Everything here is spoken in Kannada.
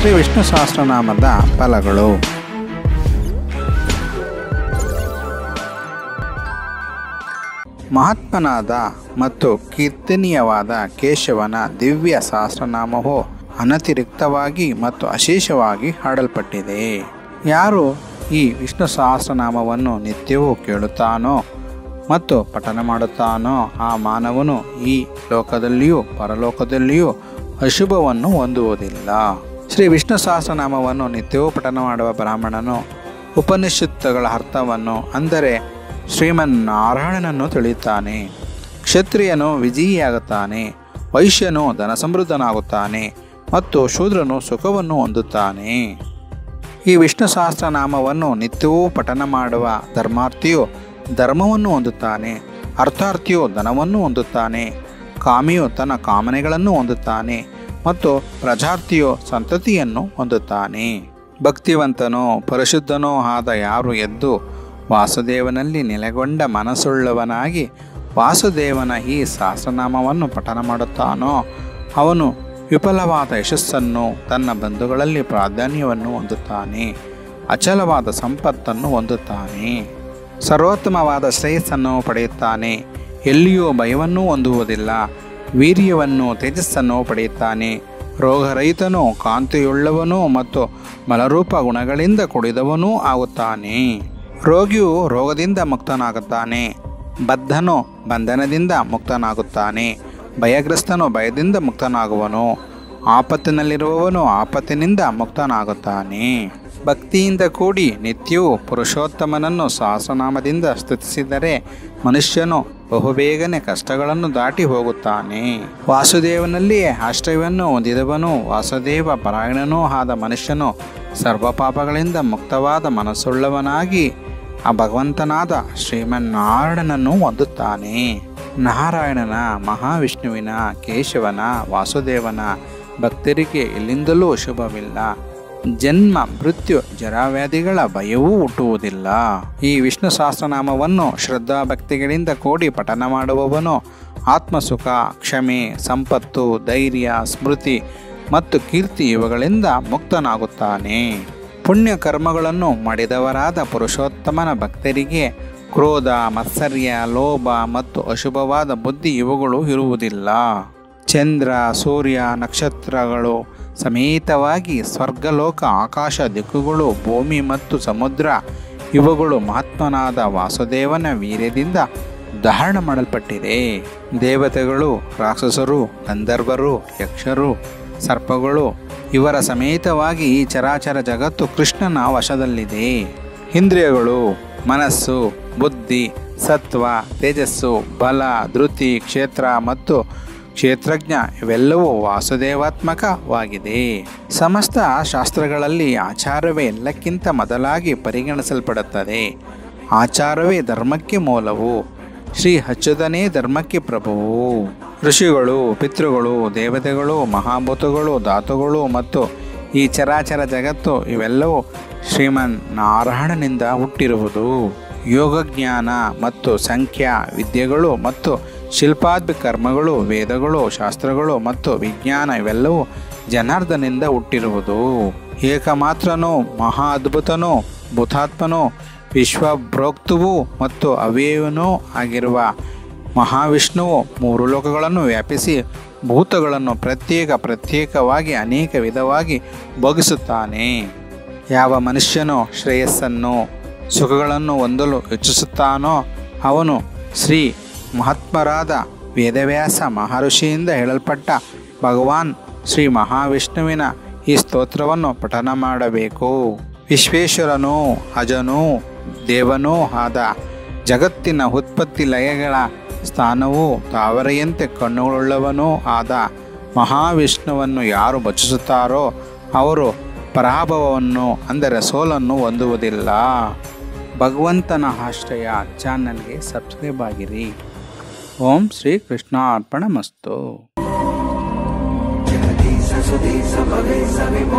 ಶ್ರೀ ವಿಷ್ಣು ಸಹಸ್ರನಾಮದ ಫಲಗಳು ಮಹಾತ್ಮನಾದ ಮತ್ತು ಕೀರ್ತನೀಯವಾದ ಕೇಶವನ ದಿವ್ಯ ಸಹಸ್ರನಾಮವು ಅನತಿರಿಕ್ತವಾಗಿ ಮತ್ತು ಅಶೇಷವಾಗಿ ಹಾಡಲ್ಪಟ್ಟಿದೆ ಯಾರು ಈ ವಿಷ್ಣು ಸಹಸ್ರನಾಮವನ್ನು ನಿತ್ಯವೂ ಕೇಳುತ್ತಾನೋ ಮತ್ತು ಪಠನ ಮಾಡುತ್ತಾನೋ ಆ ಮಾನವನು ಈ ಲೋಕದಲ್ಲಿಯೂ ಪರಲೋಕದಲ್ಲಿಯೂ ಅಶುಭವನ್ನು ಹೊಂದುವುದಿಲ್ಲ ಶ್ರೀ ವಿಷ್ಣು ಸಹಸ್ರನಾಮವನ್ನು ನಿತ್ಯವೂ ಪಠನ ಮಾಡುವ ಬ್ರಾಹ್ಮಣನು ಉಪನಿಷತ್ತುಗಳ ಅರ್ಥವನ್ನು ಅಂದರೆ ಶ್ರೀಮನ್ನಾರಾಯಣನನ್ನು ತಿಳಿಯುತ್ತಾನೆ ಕ್ಷತ್ರಿಯನು ವಿಜಯಿಯಾಗುತ್ತಾನೆ ವೈಶ್ಯನು ಧನಸಮೃದ್ಧನಾಗುತ್ತಾನೆ ಮತ್ತು ಶೂದ್ರನು ಸುಖವನ್ನು ಹೊಂದುತ್ತಾನೆ ಈ ವಿಷ್ಣು ಸಹಸ್ರನಾಮವನ್ನು ನಿತ್ಯವೂ ಪಠನ ಮಾಡುವ ಧರ್ಮಾರ್ಥಿಯು ಧರ್ಮವನ್ನು ಹೊಂದುತ್ತಾನೆ ಅರ್ಥಾರ್ಥಿಯು ಧನವನ್ನು ಹೊಂದುತ್ತಾನೆ ಕಾಮಿಯು ತನ್ನ ಕಾಮನೆಗಳನ್ನು ಹೊಂದುತ್ತಾನೆ ಮತ್ತು ಪ್ರಜಾರ್ಥಿಯು ಸಂತತಿಯನ್ನು ಹೊಂದುತ್ತಾನೆ ಭಕ್ತಿವಂತನೋ ಪರಿಶುದ್ಧನೋ ಆದ ಯಾರು ಎದ್ದು ವಾಸುದೇವನಲ್ಲಿ ನೆಲೆಗೊಂಡ ಮನಸ್ಸುಳ್ಳವನಾಗಿ ವಾಸುದೇವನ ಈ ಸಹಸ್ರನಾಮವನ್ನು ಪಠನ ಮಾಡುತ್ತಾನೋ ಅವನು ವಿಫಲವಾದ ಯಶಸ್ಸನ್ನು ತನ್ನ ಬಂಧುಗಳಲ್ಲಿ ಪ್ರಾಧಾನ್ಯವನ್ನು ಹೊಂದುತ್ತಾನೆ ಅಚಲವಾದ ಸಂಪತ್ತನ್ನು ಹೊಂದುತ್ತಾನೆ ಸರ್ವೋತ್ತಮವಾದ ಶ್ರೇಯಸ್ಸನ್ನು ಪಡೆಯುತ್ತಾನೆ ಎಲ್ಲಿಯೂ ಭಯವನ್ನೂ ಹೊಂದುವುದಿಲ್ಲ ವೀರ್ಯವನ್ನು ತೇಜಸ್ಸನ್ನು ಪಡೆಯುತ್ತಾನೆ ರೋಗರಹಿತನೂ ಕಾಂತಿಯುಳ್ಳವನೂ ಮತ್ತು ಮಲರೂಪ ಗುಣಗಳಿಂದ ಕೂಡಿದವನೂ ಆಗುತ್ತಾನೆ ರೋಗಿಯು ರೋಗದಿಂದ ಮುಕ್ತನಾಗುತ್ತಾನೆ ಬದ್ಧನು ಬಂಧನದಿಂದ ಮುಕ್ತನಾಗುತ್ತಾನೆ ಭಯಗ್ರಸ್ತನು ಭಯದಿಂದ ಮುಕ್ತನಾಗುವನು ಆಪತ್ತಿನಲ್ಲಿರುವವನು ಆಪತ್ತಿನಿಂದ ಮುಕ್ತನಾಗುತ್ತಾನೆ ಭಕ್ತಿಯಿಂದ ಕೂಡಿ ನಿತ್ಯವೂ ಪುರುಷೋತ್ತಮನನ್ನು ಸಹಸ್ರನಾಮದಿಂದ ಸ್ತುತಿಸಿದರೆ ಮನುಷ್ಯನು ಬಹುಬೇಗನೆ ಕಷ್ಟಗಳನ್ನು ದಾಟಿ ಹೋಗುತ್ತಾನೆ ವಾಸುದೇವನಲ್ಲಿಯೇ ಆಶ್ರಯವನ್ನು ಹೊಂದಿದವನು ವಾಸುದೇವ ಪರಾಯಣನೂ ಆದ ಮನುಷ್ಯನು ಸರ್ವ ಪಾಪಗಳಿಂದ ಮುಕ್ತವಾದ ಮನಸ್ಸುಳ್ಳವನಾಗಿ ಆ ಭಗವಂತನಾದ ಶ್ರೀಮನ್ನಾರಾಯಣನನ್ನು ಹೊಂದುತ್ತಾನೆ ನಾರಾಯಣನ ಮಹಾವಿಷ್ಣುವಿನ ಕೇಶವನ ವಾಸುದೇವನ ಭಕ್ತರಿಗೆ ಎಲ್ಲಿಂದಲೂ ಶುಭವಿಲ್ಲ ಜನ್ಮ ಮೃತ್ಯು ಜರಾವ್ಯಾಧಿಗಳ ಭಯವೂ ಹುಟ್ಟುವುದಿಲ್ಲ ಈ ವಿಷ್ಣು ಸಹಸ್ರನಾಮವನ್ನು ಶ್ರದ್ಧಾ ಭಕ್ತಿಗಳಿಂದ ಕೂಡಿ ಪಠನ ಮಾಡುವವನು ಆತ್ಮಸುಖ ಕ್ಷಮೆ ಸಂಪತ್ತು ಧೈರ್ಯ ಸ್ಮೃತಿ ಮತ್ತು ಕೀರ್ತಿ ಇವುಗಳಿಂದ ಮುಕ್ತನಾಗುತ್ತಾನೆ ಪುಣ್ಯ ಕರ್ಮಗಳನ್ನು ಮಾಡಿದವರಾದ ಪುರುಷೋತ್ತಮನ ಭಕ್ತರಿಗೆ ಕ್ರೋಧ ಮತ್ಸರ್ಯ ಲೋಭ ಮತ್ತು ಅಶುಭವಾದ ಬುದ್ಧಿ ಇವುಗಳು ಇರುವುದಿಲ್ಲ ಚಂದ್ರ ಸೂರ್ಯ ನಕ್ಷತ್ರಗಳು ಸಮೇತವಾಗಿ ಸ್ವರ್ಗಲೋಕ ಆಕಾಶ ದಿಕ್ಕುಗಳು ಭೂಮಿ ಮತ್ತು ಸಮುದ್ರ ಇವುಗಳು ಮಹಾತ್ಮನಾದ ವಾಸುದೇವನ ವೀರ್ಯದಿಂದ ಧಾರಣ ಮಾಡಲ್ಪಟ್ಟಿದೆ ದೇವತೆಗಳು ರಾಕ್ಷಸರು ಗಂಧರ್ವರು ಯಕ್ಷರು ಸರ್ಪಗಳು ಇವರ ಸಮೇತವಾಗಿ ಈ ಚರಾಚರ ಜಗತ್ತು ಕೃಷ್ಣನ ವಶದಲ್ಲಿದೆ ಇಂದ್ರಿಯಗಳು ಮನಸ್ಸು ಬುದ್ಧಿ ಸತ್ವ ತೇಜಸ್ಸು ಬಲ ಧೃತಿ ಕ್ಷೇತ್ರ ಮತ್ತು ಕ್ಷೇತ್ರಜ್ಞ ಇವೆಲ್ಲವೂ ವಾಸುದೇವಾತ್ಮಕವಾಗಿದೆ ಸಮಸ್ತ ಶಾಸ್ತ್ರಗಳಲ್ಲಿ ಆಚಾರವೇ ಎಲ್ಲಕ್ಕಿಂತ ಮೊದಲಾಗಿ ಪರಿಗಣಿಸಲ್ಪಡುತ್ತದೆ ಆಚಾರವೇ ಧರ್ಮಕ್ಕೆ ಮೂಲವು ಶ್ರೀ ಅಚ್ಯುತನೇ ಧರ್ಮಕ್ಕೆ ಪ್ರಭುವು ಋಷಿಗಳು ಪಿತೃಗಳು ದೇವತೆಗಳು ಮಹಾಭೂತಗಳು ಧಾತುಗಳು ಮತ್ತು ಈ ಚರಾಚರ ಜಗತ್ತು ಇವೆಲ್ಲವೂ ಶ್ರೀಮನ್ ನಾರಾಯಣನಿಂದ ಹುಟ್ಟಿರುವುದು ಯೋಗಜ್ಞಾನ ಮತ್ತು ಸಂಖ್ಯಾ ವಿದ್ಯೆಗಳು ಮತ್ತು ಶಿಲ್ಪಾದ್ಯ ಕರ್ಮಗಳು ವೇದಗಳು ಶಾಸ್ತ್ರಗಳು ಮತ್ತು ವಿಜ್ಞಾನ ಇವೆಲ್ಲವೂ ಜನಾರ್ದನಿಂದ ಹುಟ್ಟಿರುವುದು ಏಕಮಾತ್ರನೂ ಮಹಾ ಅದ್ಭುತನೂ ಭೂತಾತ್ಮನೂ ವಿಶ್ವಭ್ರೋಕ್ತವೂ ಮತ್ತು ಅವ್ಯಯವನೂ ಆಗಿರುವ ಮಹಾವಿಷ್ಣುವು ಮೂರು ಲೋಕಗಳನ್ನು ವ್ಯಾಪಿಸಿ ಭೂತಗಳನ್ನು ಪ್ರತ್ಯೇಕ ಪ್ರತ್ಯೇಕವಾಗಿ ಅನೇಕ ವಿಧವಾಗಿ ಭೋಗಿಸುತ್ತಾನೆ ಯಾವ ಮನುಷ್ಯನು ಶ್ರೇಯಸ್ಸನ್ನು ಸುಖಗಳನ್ನು ಹೊಂದಲು ಇಚ್ಛಿಸುತ್ತಾನೋ ಅವನು ಶ್ರೀ ಮಹಾತ್ಮರಾದ ವೇದವ್ಯಾಸ ಮಹರ್ಷಿಯಿಂದ ಹೇಳಲ್ಪಟ್ಟ ಭಗವಾನ್ ಶ್ರೀ ಮಹಾವಿಷ್ಣುವಿನ ಈ ಸ್ತೋತ್ರವನ್ನು ಪಠನ ಮಾಡಬೇಕು ವಿಶ್ವೇಶ್ವರನೂ ಅಜನೂ ದೇವನೂ ಆದ ಜಗತ್ತಿನ ಉತ್ಪತ್ತಿ ಲಯಗಳ ಸ್ಥಾನವೂ ತಾವರೆಯಂತೆ ಕಣ್ಣುಗಳುಳ್ಳವನೂ ಆದ ಮಹಾವಿಷ್ಣುವನ್ನು ಯಾರು ಭಜಿಸುತ್ತಾರೋ ಅವರು ಪರಾಭವವನ್ನು ಅಂದರೆ ಸೋಲನ್ನು ಹೊಂದುವುದಿಲ್ಲ ಭಗವಂತನ ಆಶ್ರಯ ಚಾನಲ್ಗೆ ಸಬ್ಸ್ಕ್ರೈಬ್ ಆಗಿರಿ ಓಂ ಶ್ರೀ ಕೃಷ್ಣ ಅರ್ಪಣ ಮಸ್ತು जगदीश सुधीश भवे सविभ